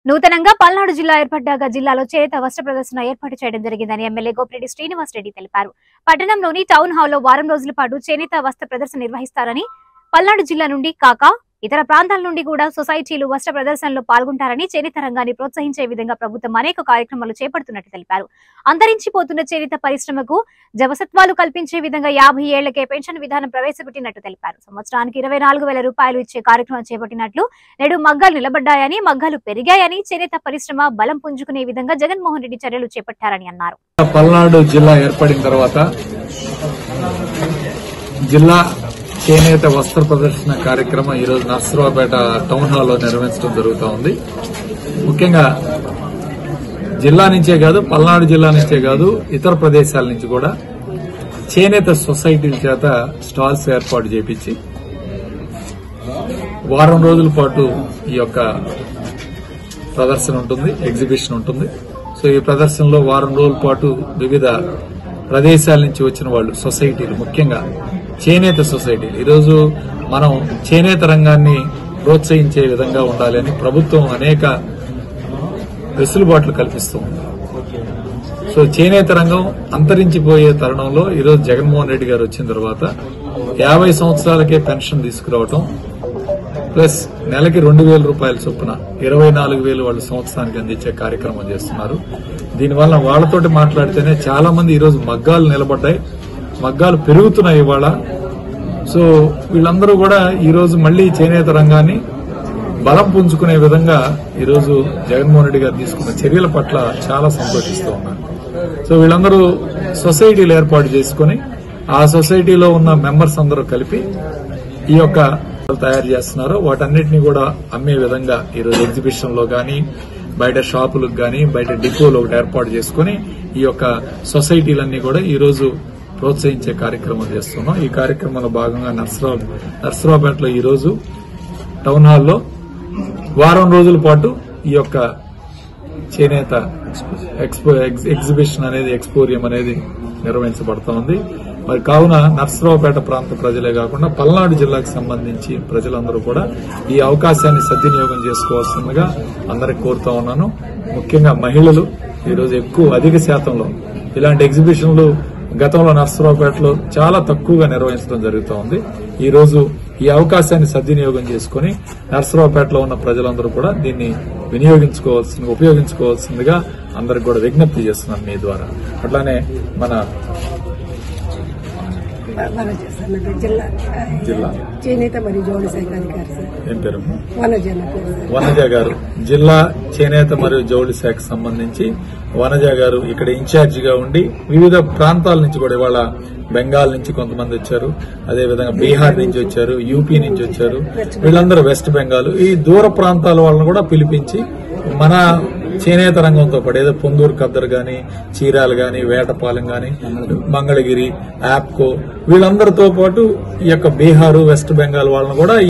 నూతనంగా పల్నాడు జిల్లా ఏర్పడ్డాక జిల్లాలో చేత వస్త్ర ప్రదర్శన ఏర్పాటు చేయడం జరిగిందని ఎమ్మెల్యే గోపిరెడ్డి శ్రీనివాస్ రెడ్డి తెలిపారు పట్టణంలోని టౌన్ హాల్లో వారం రోజుల పాటు చేనేత వస్త్ర ప్రదర్శన నిర్వహిస్తారని పల్నాడు జిల్లా నుండి కాక ఇతర ప్రాంతాల నుండి కూడా సొసైటీలు వస్త్ర ప్రదర్శనలో పాల్గొంటారని చేనేత రంగాన్ని ప్రోత్సహించే విధంగా ప్రభుత్వం అనేక కార్యక్రమాలు చేపడుతున్నట్టు తెలిపారు అంతరించిపోతున్న చేనేత పరిశ్రమకు జవసత్వాలు కల్పించే విధంగా యాభై ఏళ్లకే పెన్షన్ విధానం ప్రవేశపెట్టినట్టు తెలిపారు సంవత్సరానికి ఇరవై నాలుగు వేల రూపాయలు ఇచ్చే కార్యక్రమం చేపట్టినట్లు నేడు మగ్గాలు నిలబడ్డాయని మగ్గాలు పెరిగాయని చేనేత పరిశ్రమ బలం పుంజుకునే విధంగా జగన్మోహన్ రెడ్డి చర్యలు చేపట్టారని అన్నారు పల్నాడు జిల్లా ఏర్పడిన తర్వాత జిల్లా చేనేత వస్త్ర ప్రదర్శన కార్యక్రమం ఈరోజు నర్సరావుపేట టౌన్ హాల్లో నిర్వహించడం జరుగుతూ ఉంది ముఖ్యంగా జిల్లా నుంచే కాదు పల్నాడు జిల్లా నుంచే కాదు ఇతర ప్రదేశాల నుంచి కూడా చేనేత సొసైటీల చేత స్టాల్స్ ఏర్పాటు చేపించి వారం రోజుల పాటు ఈ యొక్క ప్రదర్శన ఉంటుంది ఎగ్జిబిషన్ ఉంటుంది సో ఈ ప్రదర్శనలో వారం రోజుల పాటు వివిధ ప్రదేశాల నుంచి వచ్చిన వాళ్ళు సొసైటీలు ముఖ్యంగా చేనేత సొసైటీలు ఈరోజు మనం చేనేత రంగాన్ని ప్రోత్సహించే విధంగా ఉండాలని ప్రభుత్వం అనేక వెసులుబాట్లు కల్పిస్తూ ఉంది సో చేనేత రంగం అంతరించిపోయే తరుణంలో ఈరోజు జగన్మోహన్ రెడ్డి గారు వచ్చిన తర్వాత యాభై సంవత్సరాలకే పెన్షన్ తీసుకురావటం ప్లస్ నెలకి రెండు వేల రూపాయల చొప్పున ఇరవై నాలుగు వేలు వాళ్ళు సంవత్సరానికి అందించే కార్యక్రమం చేస్తున్నారు దీనివల్ల వాళ్ళతోటి మాట్లాడితేనే చాలా మంది ఈరోజు మగ్గాలు నిలబడ్డాయి మగ్గాలు పెరుగుతున్నాయి ఇవాళ సో వీళ్ళందరూ కూడా ఈరోజు మళ్లీ చేనేత రంగాన్ని బలం పుంజుకునే విధంగా ఈరోజు జగన్మోహన్ రెడ్డి గారు తీసుకున్న చర్యల పట్ల చాలా సంతోషిస్తూ ఉన్నారు సో వీళ్ళందరూ సొసైటీలు ఏర్పాటు చేసుకుని ఆ సొసైటీలో ఉన్న మెంబర్స్ అందరూ కలిపి ఈ యొక్క తయారు చేస్తున్నారు వాటన్నిటిని కూడా అమ్మే విధంగా ఈరోజు ఎగ్జిబిషన్ లో గానీ బయట షాపులకు గానీ బయట డిపోలో ఒకటి ఏర్పాటు చేసుకుని ఈ యొక్క సొసైటీలన్నీ కూడా ఈ రోజు ప్రోత్సహించే కార్యక్రమం చేస్తున్నాం ఈ కార్యక్రమంలో భాగంగా నర్సరావు నర్సరావుపేటలో ఈ రోజు టౌన్ హాల్లో వారం రోజుల పాటు ఈ యొక్క చేనేత ఎక్స్పో ఎగ్జ్- ఎగ్జిబిషన్ అనేది ఎక్స్పోరియం అనేది నిర్వహించబడతా ఉంది మరి కావున నర్సరావుపేట ప్రాంత ప్రజలే కాకుండా పల్నాడు జిల్లాకు సంబంధించి ప్రజలందరూ కూడా ఈ అవకాశాన్ని సద్వినియోగం చేసుకోవాల్సిందిగా అందరికి కోరుతా ఉన్నాను ముఖ్యంగా మహిళలు ఈరోజు ఎక్కువ అధిక శాతంలో ఇలాంటి ఎగ్జిబిషన్లు గతంలో నర్సరావుపేటలో చాలా తక్కువగా నిర్వహించడం జరుగుతూ ఉంది ఈ రోజు ఈ అవకాశాన్ని సద్వినియోగం చేసుకుని నర్సరావుపేటలో ఉన్న ప్రజలందరూ కూడా దీన్ని వినియోగించుకోవాల్సింది ఉపయోగించుకోవాల్సిందిగా అందరికి కూడా విజ్ఞప్తి చేస్తున్నాను మీ ద్వారా అట్లానే మన వనజ సార్ నా పేరు జిల్లా జిల్లా చేనేత మరియు జోడి శాఖ అధికారి సార్ ఏం పేరు వనజ నా పేరు సార్ వనజ గారు జిల్లా చేనేత మరియు జౌళి శాఖకు సంబంధించి వనజ గారు ఇక్కడ ఇన్ఛార్జిగా ఉండి వివిధ ప్రాంతాల నుంచి కూడా ఇవాళ బెంగాల్ నుంచి కొంతమంది వచ్చారు అదేవిధంగా బీహార్ నుంచి వచ్చారు యూపీ నుంచి వచ్చారు వీళ్ళందరూ వెస్ట్ బెంగాల్ ఈ దూర ప్రాంతాల వాళ్ళని కూడా పిలిపించి మన చేనేత రంగంతో పాటు ఏదో పొందూరు కద్దరు గాని చీరాలు గాని వేటపాలెం గాని మంగళగిరి యాప్కో వీళ్ళందరితో పాటు ఈ యొక్క బీహారు వెస్ట్ బెంగాల్ వాళ్ళని కూడా